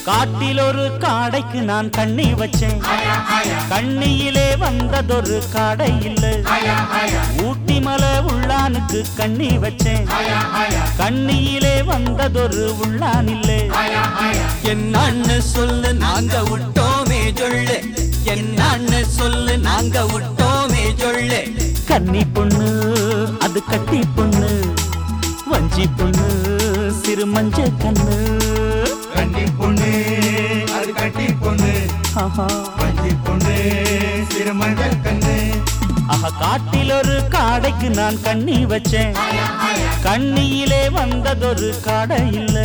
காட்டில் ஒரு காடைக்கு நான் கண்ணி வச்சேன் கண்ணியிலே வந்ததொரு காடை இல்ல ஊட்டி மலை உள்ளானுக்கு கண்ணி வச்சேன் கண்ணியிலே வந்ததொரு உள்ளான் இல்லை என்னன்னு சொல்லு நாங்க விட்டோமே சொல்லு என்னன்னு சொல்லு நாங்க விட்டோமே சொல்லு கன்னி பொண்ணு அது கட்டி பொண்ணு வஞ்சி பொண்ணு சிறு மஞ்ச கண்ணு கண்டி பொண்ணு அது கட்டி பொண்ணு ஆஹா. பஞ்சி பொண்ணு சிறு மஞ்சள் கண்ணு ஆஹா காட்டில் ஒரு காடைக்கு நான் கண்ணி வச்சேன் கண்ணியிலே வந்ததொரு காடை இல்ல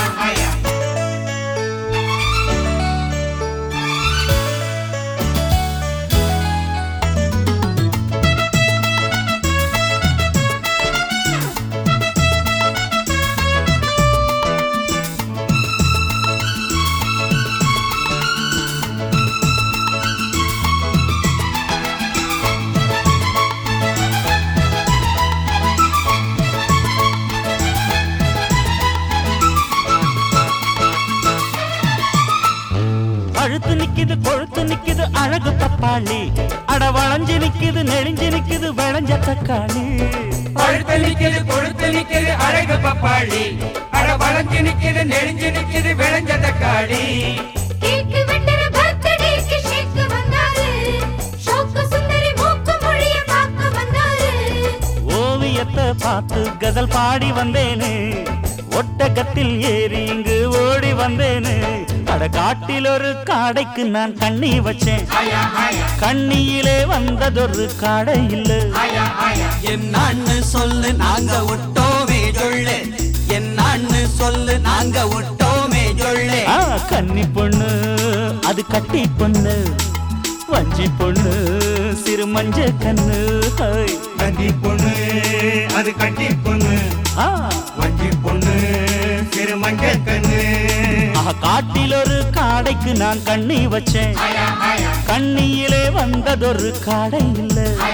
அழுத்து நிக்குது கொழுத்து நிக்குது அழகு பப்பாளி அட வளைஞ்சு நிக்குது நெளிஞ்சு நிக்குது விளைஞ்ச தக்காளி பழுத்து நிக்குது கொழுத்து நிக்குது அழகு பப்பாளி அட வளைஞ்சு நிக்குது நெளிஞ்சு நிக்குது விளைஞ்ச தக்காளி கேக்கு வெட்டுற பர்த்டேக்கு ஷேக் வந்தாரு ஷோக்கு சுந்தரி மூக்கு மொழிய பார்க்க வந்தாரு ஓவியத்தை பார்த்து கதல் பாடி வந்தேனே ஒட்டகத்தில் ஏறி இங்கு ஓடி வந்தேனே அட காட்டில் ஒரு காடைக்கு நான் கண்ணி வச்சேன் கண்ணியிலே வந்ததொரு காடை இல்ல என்னன்னு சொல்லு நாங்க விட்டோமே சொல்லு என்னன்னு சொல்லு நாங்க விட்டோமே சொல்லு ஆ கன்னி பொண்ணு அது கட்டி பொண்ணு வஞ்சி பொண்ணு சிறு மஞ்ச கண்ணு ஹை. கண்டி பொண்ணு அது கட்டி பொண்ணு ஆ வஞ்சி பொண்ணு சிறு மஞ்சள் கண்ணு ஆஹா, காட்டில் ஒரு காடைக்கு நான் கண்ணி வச்சேன் கண்ணியிலே வந்ததொரு காடை இல்ல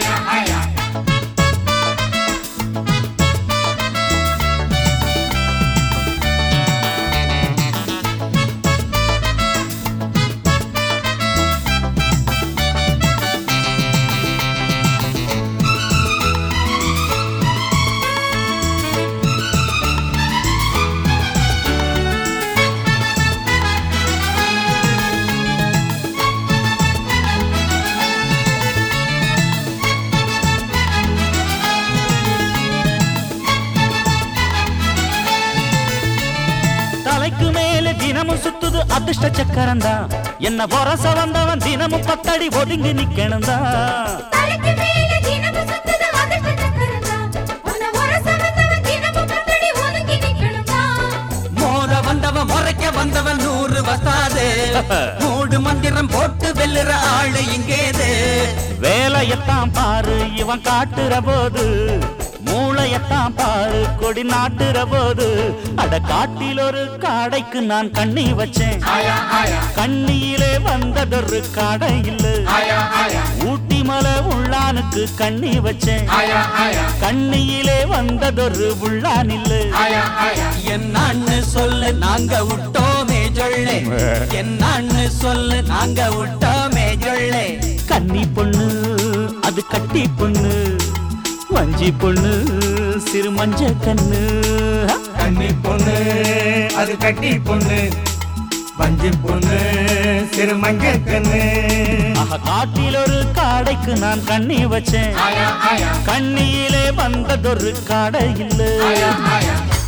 தலைக்கு மேல தினமும் சுத்துது அதிர்ஷ்ட சக்கரம்தான் என்ன பொரச வந்தவன் தினமும் பத்தடி ஒதுங்கி நிக்கணும் தான் தலைக்கு மேல தினமும் சுத்துது அதிர்ஷ்ட சக்கரம்தான். உன்னை உரச வந்தவன் தினமும் பத்தடி ஒதுங்கி நிக்கணும்தான். மோத வந்தவன் முறைக்க வந்தவன் நூறு வசாது மூடு மந்திரம் போட்டு வெல்லுற ஆளு இங்கேது வேலையத்தான் பாரு இவன் காட்டுற போது மூளையத்தான் பாரு கொடி நாட்டுற போது அட காட்டில் ஒரு காடைக்கு நான் கண்ணி வச்சேன் கண்ணியிலே வந்ததொரு காடை இல்ல ஊட்டி மலை உள்ளானுக்கு கண்ணி வச்சேன் கண்ணியிலே வந்ததொரு உள்ளான் இல்ல என்னன்னு சொல்லு நாங்க விட்டோமே சொல்லு என்னன்னு சொல்லு நாங்க விட்டோமே சொல்லு கன்னி பொண்ணு அது கட்டி பொண்ணு வஞ்சி பொண்ணு சிறு மஞ்ச கண்ணு கண்ணி பொண்ணு அது கட்டி பொண்ணு பஞ்சு பொண்ணு சிறு மஞ்சள் கண்ணு ஆஹா, காட்டில் ஒரு காடைக்கு நான் கண்ணி வச்சேன் கண்ணியிலே வந்ததொரு காடை இல்லை